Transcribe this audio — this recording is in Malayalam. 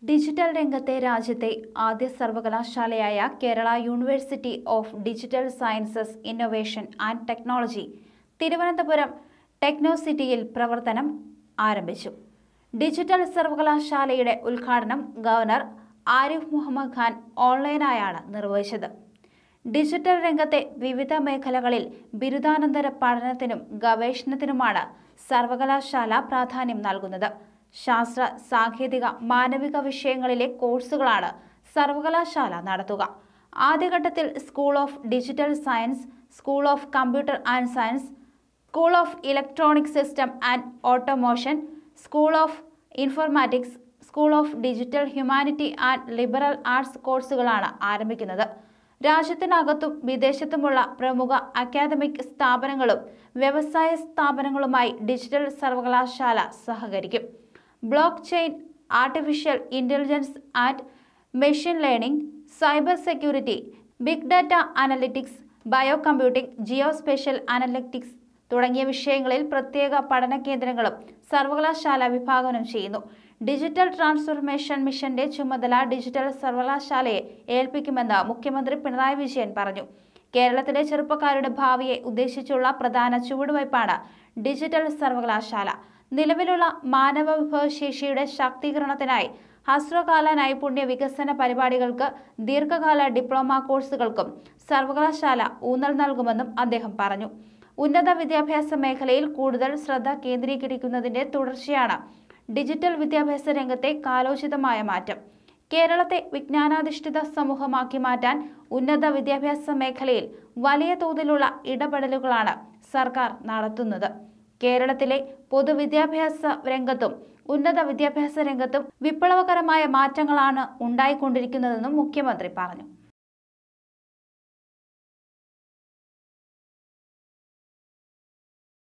ഡിജിറ്റൽ രംഗത്തെ രാജ്യത്തെ ആദ്യ സർവകലാശാലയായ Kerala university of digital sciences innovation and technology Thiruvananthapuram ടെക്നോസിറ്റിയിൽ പ്രവർത്തനം ആരംഭിച്ചു ഡിജിറ്റൽ സർവകലാശാലയുടെ ഉദ്ഘാടനം ഗവർണർ ആരിഫ് മുഹമ്മദ് ഖാൻ ഓൺലൈനായാണ് നിർവഹിച്ചത് ഡിജിറ്റൽ രംഗത്തെ വിവിധ മേഖലകളിൽ ബിരുദാനന്തര പഠനത്തിനും ഗവേഷണത്തിനുമാണ് സർവകലാശാല പ്രാധാന്യം നൽകുന്നത് ശാസ്ത്ര സാങ്കേതിക മാനവിക വിഷയങ്ങളിലെ കോഴ്സുകളാണ് സർവകലാശാല നടത്തുക ആദ്യഘട്ടത്തിൽ school of digital science school of computer and science school of electronic system and automation school of informatics school of digital humanity and liberal arts കോഴ്സുകളാണ് ആരംഭിക്കുന്നത് രാജ്യത്തിനകത്തും വിദേശത്തുമുള്ള പ്രമുഖ അക്കാദമിക് സ്ഥാപനങ്ങളും വ്യവസായ സ്ഥാപനങ്ങളുമായി ഡിജിറ്റൽ സർവകലാശാല സഹകരിക്കും blockchain artificial intelligence and machine learning cyber security big data analytics bio computing geospatial analytics തുടങ്ങിയ വിഷയങ്ങളിൽ പ്രത്യേക പഠന കേന്ദ്രങ്ങളും സർവകലാശാല വിഭാവനം ചെയ്യുന്നു ഡിജിറ്റൽ ട്രാൻസ്ഫോർമേഷൻ മിഷന്റെ ചുമതല ഡിജിറ്റൽ സർവകലാശാലയെ ഏൽപ്പിക്കുമെന്ന് മുഖ്യമന്ത്രി പിണറായി വിജയൻ പറഞ്ഞു കേരളത്തിലെ ചെറുപ്പക്കാരുടെ ഭാവിയെ ഉദ്ദേശിച്ചുള്ള പ്രധാന ചുവടുവയ്പ്പാണ് ഡിജിറ്റൽ സർവകലാശാല നിലവിലുള്ള മാനവ വിഭവശേഷിയുടെ ശാക്തീകരണത്തിനായി ഹ്രസ്വകാല നൈപുണ്യ വികസന പരിപാടികൾക്ക് ദീർഘകാല ഡിപ്ലോമ കോഴ്സുകൾക്കും സർവകലാശാല ഊന്നൽ നൽകുമെന്നും അദ്ദേഹം പറഞ്ഞു ഉന്നത വിദ്യാഭ്യാസ മേഖലയിൽ കൂടുതൽ ശ്രദ്ധ കേന്ദ്രീകരിക്കുന്നതിന്റെ തുടർച്ചയാണ് ഡിജിറ്റൽ വിദ്യാഭ്യാസ രംഗത്തെ കാലോചിതമായ മാറ്റം കേരളത്തെ വിജ്ഞാനാധിഷ്ഠിത സമൂഹമാക്കി മാറ്റാൻ ഉന്നത വിദ്യാഭ്യാസ മേഖലയിൽ വലിയ തോതിലുള്ള ഇടപെടലുകളാണ് സർക്കാർ നടത്തുന്നത് കേരളത്തിലെ പൊതുവിദ്യാഭ്യാസ രംഗത്തും ഉന്നത വിദ്യാഭ്യാസ രംഗത്തും വിപ്ലവകരമായ മാറ്റങ്ങളാണ് ഉണ്ടായിക്കൊണ്ടിരിക്കുന്നതെന്നും മുഖ്യമന്ത്രി പറഞ്ഞു